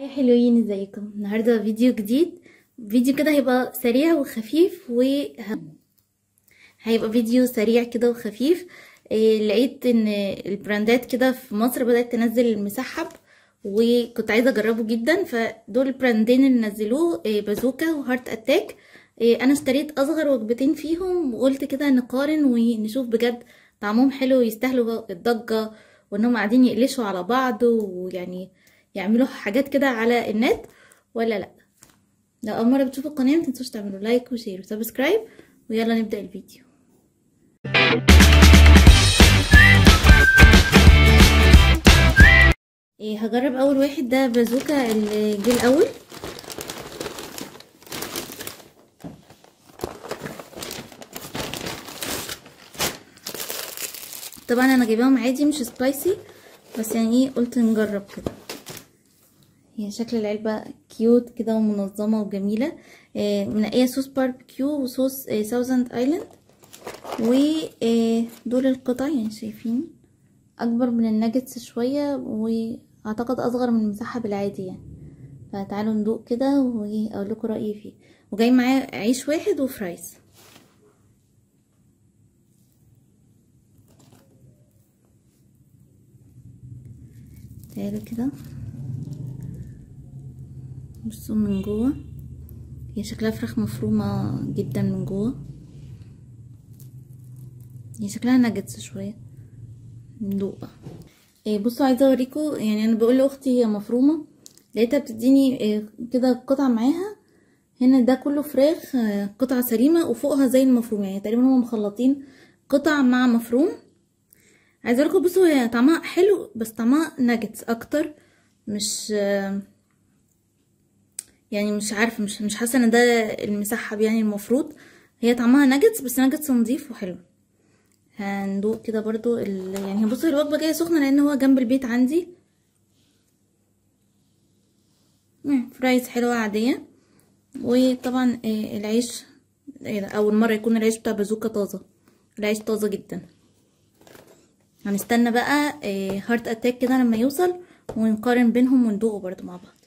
حلوين ازيكم النهارده فيديو جديد فيديو كده هيبقى سريع وخفيف و هيبقى فيديو سريع كده وخفيف إيه لقيت ان البراندات كده في مصر بدأت تنزل المسحب وكنت عايزه اجربه جدا فدول البراندين اللي نزلوه إيه بازوكا وهارت اتاك إيه انا اشتريت اصغر وجبتين فيهم وقلت كده نقارن ونشوف بجد طعمهم حلو يستاهلوا الضجه وانهم قاعدين يقلشوا على بعض ويعني يعملوا حاجات كده على النت ولا لا لو اول مره بتشوفوا القناه متنسوش تعملوا لايك وشير وسبسكرايب ويلا نبدا الفيديو إيه هجرب اول واحد ده بازوكا اللي جه الاول طبعا انا جايباهم عادي مش سبايسي بس يعني ايه قلت نجرب كده هي شكل العلبة كيوت كده ومنظمة وجميلة آه منقية صوص باربيكيو وصوص آه ساوزند ايلاند ودول القطع يعني شايفين اكبر من الناجتس شوية واعتقد اصغر من المسحب العادي يعني فتعالوا ندوق كده واقول لكم رأيي فيه وجاي معاه عيش واحد وفرايز تعالوا كده بصوا من جوه هي شكلها فراخ مفرومة جدا من جوه هي شكلها ناجتس شوية ندوق بقى إيه بصوا عايزة اوريكم يعني انا بقول لاختي هي مفرومة لقيتها بتديني إيه كده قطع معاها هنا ده كله فراخ قطعة سليمة وفوقها زي المفروم يعني تقريبا هما مخلطين قطع مع مفروم عايزه اقولكم بصوا هي طعمها حلو بس طعمها ناجتس اكتر مش يعني مش عارفه مش مش حاسه ان ده المسحب يعني المفروض هي طعمها ناجتس بس ناجتس نظيف وحلو هندوق كده برضو ال... يعني بصوا الوجبه جايه سخنه لان هو جنب البيت عندي فرايز حلوه عاديه وطبعا العيش اول مره يكون العيش بتاع بازوكا طازه العيش طازه جدا هنستنى بقى هارت اتاك كده لما يوصل ونقارن بينهم وندوقه برضو مع بعض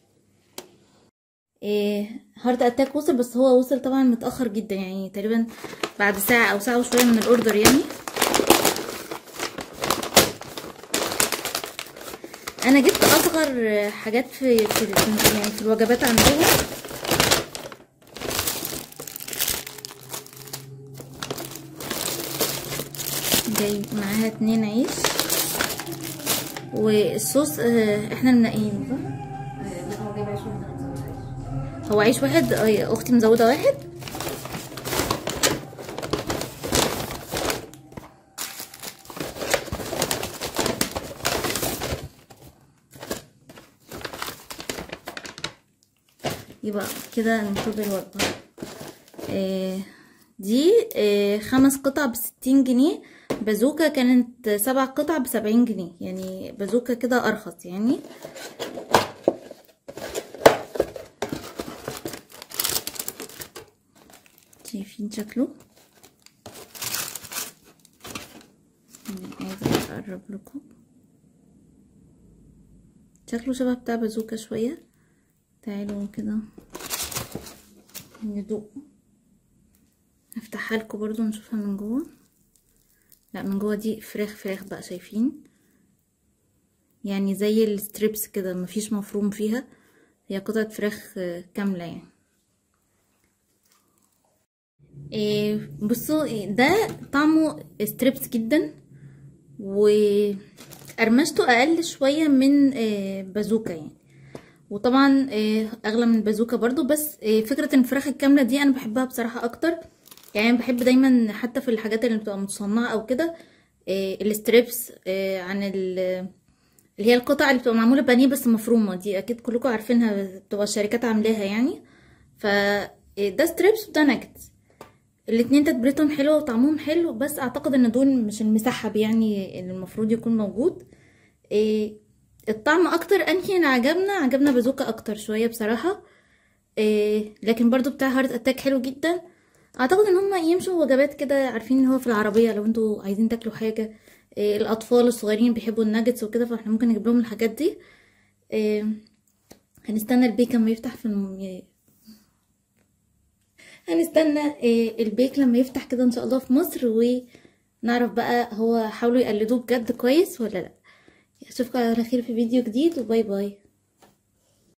هارت اتاك وصل بس هو وصل طبعا متاخر جدا يعني تقريبا بعد ساعه او ساعه وشويه من الاوردر يعني انا جبت اصغر حاجات في في يعني في الوجبات عندهم جاي معاها اتنين عيش والصوص اه احنا منقيينه صح؟ هو عيش واحد اه اختي مزوده واحد يبقى كده نطلب الوجبه اه دي اه خمس قطع بستين جنيه بازوكا كانت سبع قطع بسبعين جنيه يعني بازوكا كده ارخص يعني شايفين شكله عايزه اقرب لكم شكله شبه بتاع بازوكا شويه تعالوا كده ندوق هفتحها لكم برضو نشوفها من جوه لا من جوه دي فراخ فراخ بقى شايفين يعني زي الستريبس كده مفيش مفروم فيها هي قطعة فراخ كاملة يعني إيه بصوا ده طعمه ستريبس جدا وقرمشته اقل شوية من إيه بازوكا يعني وطبعا إيه اغلى من بازوكا برضو بس إيه فكرة ان الفراخ الكاملة دي انا بحبها بصراحة اكتر يعني بحب دايما حتى في الحاجات اللي بتبقى متصنعه او كده إيه الستريبس إيه عن اللي هي القطع اللي بتبقى معموله بانيه بس مفرومه دي اكيد كلكم عارفينها بتبقى الشركات عاملاها يعني ف ده ستريبس وده ناجتس الاتنين تتبيلتهم حلوه وطعمهم حلو بس اعتقد ان دول مش المسحب يعني اللي المفروض يكون موجود إيه الطعم اكتر انهي اللي عجبنا عجبنا بازوكا اكتر شويه بصراحه إيه لكن برضو بتاع هارت اتاك حلو جدا اعتقد ان هم يمشوا وجبات كده عارفين ان هو في العربيه لو انتوا عايزين تاكلوا حاجه إيه الاطفال الصغيرين بيحبوا الناجتس وكده فاحنا ممكن نجيب لهم الحاجات دي إيه هنستنى البيك لما يفتح في الم... هنستنى آه، البيك لما يفتح كده ان شاء الله في مصر ونعرف بقى هو حاولوا يقلدوه بجد كويس ولا لا اشوفكم على خير في فيديو جديد وباي باي